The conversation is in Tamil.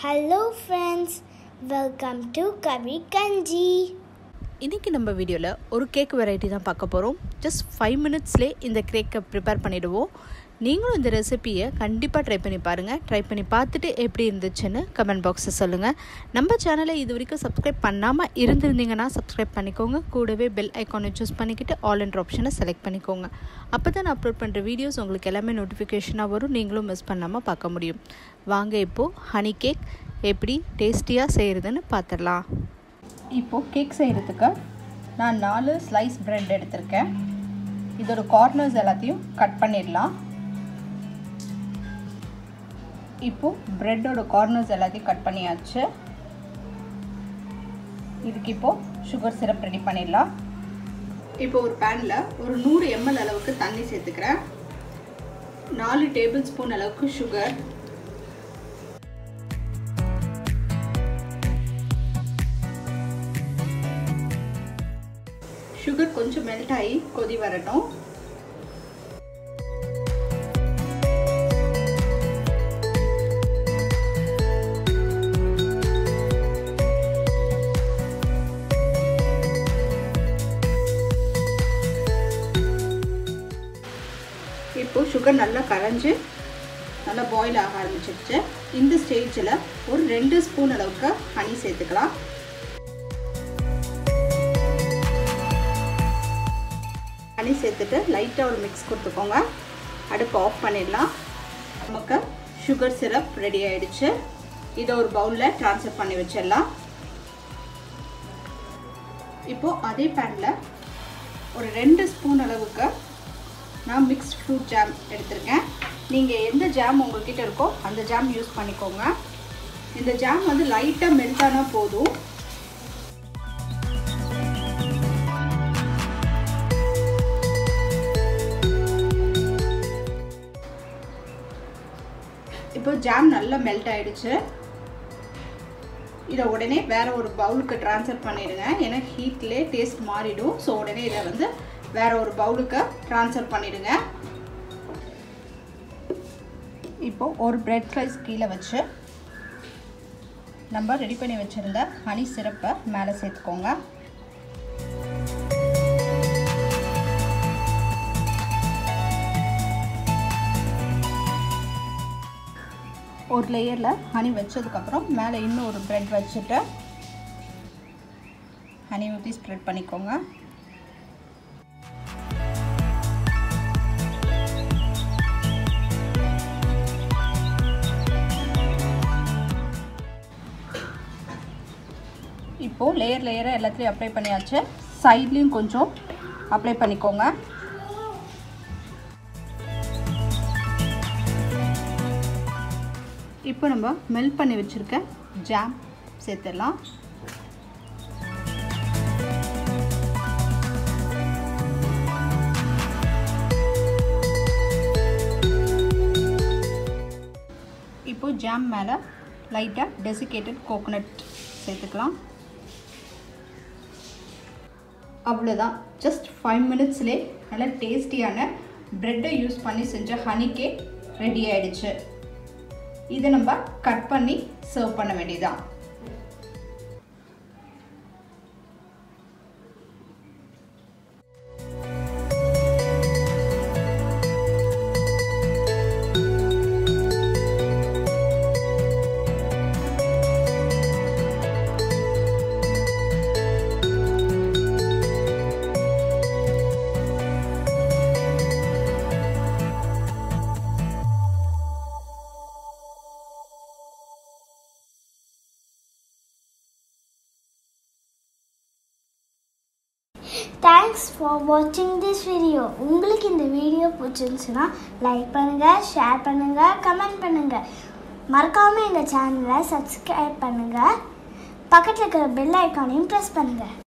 hello friends welcome to Kavi Kanji இன்றைக்கி நம்ம வீடியோவில் ஒரு கேக் வெரைட்டி தான் பார்க்க போகிறோம் ஜஸ்ட் ஃபைவ் மினிட்ஸ்லேயே இந்த கேக்கை ப்ரிப்பேர் பண்ணிவிடுவோம் நீங்களும் இந்த ரெசிபியை கண்டிப்பாக ட்ரை பண்ணி பாருங்கள் ட்ரை பண்ணி பார்த்துட்டு எப்படி இருந்துச்சுன்னு கமெண்ட் பாக்ஸில் சொல்லுங்கள் நம்ம சேனலை இது வரைக்கும் சப்ஸ்கிரைப் பண்ணாமல் இருந்திருந்தீங்கன்னா சப்ஸ்கிரைப் பண்ணிக்கோங்க கூடவே பெல் ஐக்கானை சூஸ் பண்ணிக்கிட்டு ஆல் என்ற ஆப்ஷனை செலக்ட் பண்ணிக்கோங்க அப்போ தான் நான் அப்லோட் பண்ணுற வீடியோஸ் உங்களுக்கு எல்லாமே நோட்டிஃபிகேஷனாக வரும் நீங்களும் மிஸ் பண்ணாமல் பார்க்க முடியும் வாங்க இப்போது ஹனி கேக் எப்படி டேஸ்டியாக செய்கிறதுன்னு பார்த்துடலாம் இப்போது கேக் செய்கிறதுக்கு நான் நாலு ஸ்லைஸ் ப்ரெட் எடுத்திருக்கேன் இதோட கார்னர்ஸ் எல்லாத்தையும் கட் பண்ணிடலாம் இப்போது ப்ரெட்டோட கார்னர்ஸ் எல்லாத்தையும் கட் பண்ணியாச்சு இதுக்கு இப்போது சுகர் சிரப் ரெடி பண்ணிடலாம் இப்போ ஒரு பேனில் ஒரு நூறு எம்எல் அளவுக்கு தண்ணி சேர்த்துக்கிறேன் நாலு டேபிள் ஸ்பூன் அளவுக்கு சுகர் சுகர் கொஞ்சம் மெல்ட் ஆகி கொதி வரட்டும் இப்போ சுகர் நல்லா கரைஞ்சி நல்லா பாயில் ஆக ஆரம்பிச்சிருச்சு இந்த ஸ்டேஜில் ஒரு ரெண்டு ஸ்பூன் அளவுக்கு ஹனி சேர்த்துக்கலாம் ஹனி சேர்த்துட்டு லைட்டாக ஒரு மிக்ஸ் கொடுத்துக்கோங்க அடுப்பு ஆஃப் பண்ணிடலாம் நமக்கு சுகர் சிரப் ரெடி ஆகிடுச்சு இதை ஒரு பவுலில் ட்ரான்ஸ்ஃபர் பண்ணி வச்சிடலாம் இப்போது அதே பேனில் ஒரு ரெண்டு ஸ்பூன் அளவுக்கு நான் மிக்ஸ்ட் ஃப்ரூட் ஜாம் எடுத்திருக்கேன் நீங்கள் எந்த ஜாம் உங்கள்கிட்ட இருக்கோ அந்த ஜாம் யூஸ் பண்ணிக்கோங்க இந்த ஜாம் வந்து லைட்டாக மெல்ட் ஆனால் போதும் இப்போ ஜாம் நல்லா மெல்ட் ஆயிடுச்சு இதை உடனே வேற ஒரு பவுலுக்கு ட்ரான்ஸ்ஃபர் பண்ணிடுங்க ஏன்னா ஹீட்லேயே டேஸ்ட் மாறிடும் ஸோ உடனே இதை வந்து வேற ஒரு பவுலுக்கு ட்ரான்ஸ்ஃபர் பண்ணிடுங்க இப்போ ஒரு பிரெட் ஸ்லைஸ் கீழே வச்சு நம்ம ரெடி பண்ணி வச்சுருந்த ஹனி சிரப்பை மேலே சேர்த்துக்கோங்க ஒரு லேயரில் ஹனி வச்சதுக்கப்புறம் மேலே இன்னும் ஒரு ப்ரெட் வச்சுட்டு ஹனி ஊற்றி ஸ்ப்ரெட் பண்ணிக்கோங்க இப்போது லேயர் லேயராக எல்லாத்துலேயும் அப்ளை பண்ணியாச்சு சைட்லேயும் கொஞ்சம் அப்ளை பண்ணிக்கோங்க இப்போ நம்ம மெல்ட் பண்ணி வச்சுருக்க ஜாம் சேர்த்துடலாம் இப்போ ஜாம் மேலே லைட்டாக டெசிகேட்டட் கோகோனட் சேர்த்துக்கலாம் அவ்வளோதான் ஜஸ்ட் ஃபைவ் மினிட்ஸ்லேயே நல்லா டேஸ்டியான ப்ரெட்டை யூஸ் பண்ணி செஞ்ச ஹனி கேக் ரெடி ஆகிடுச்சு இதை நம்ம கட் பண்ணி சர்வ் பண்ண வேண்டியதான் தேங்க்ஸ் ஃபார் வாட்சிங் திஸ் வீடியோ உங்களுக்கு இந்த வீடியோ பிடிச்சிருந்துச்சுன்னா லைக் பண்ணுங்கள் ஷேர் பண்ணுங்கள் கமெண்ட் பண்ணுங்கள் மறக்காமல் எங்கள் சேனலை சப்ஸ்கிரைப் பண்ணுங்கள் பக்கத்தில் இருக்கிற பெல் ஐக்கானையும் ப்ரெஸ் பண்ணுங்கள்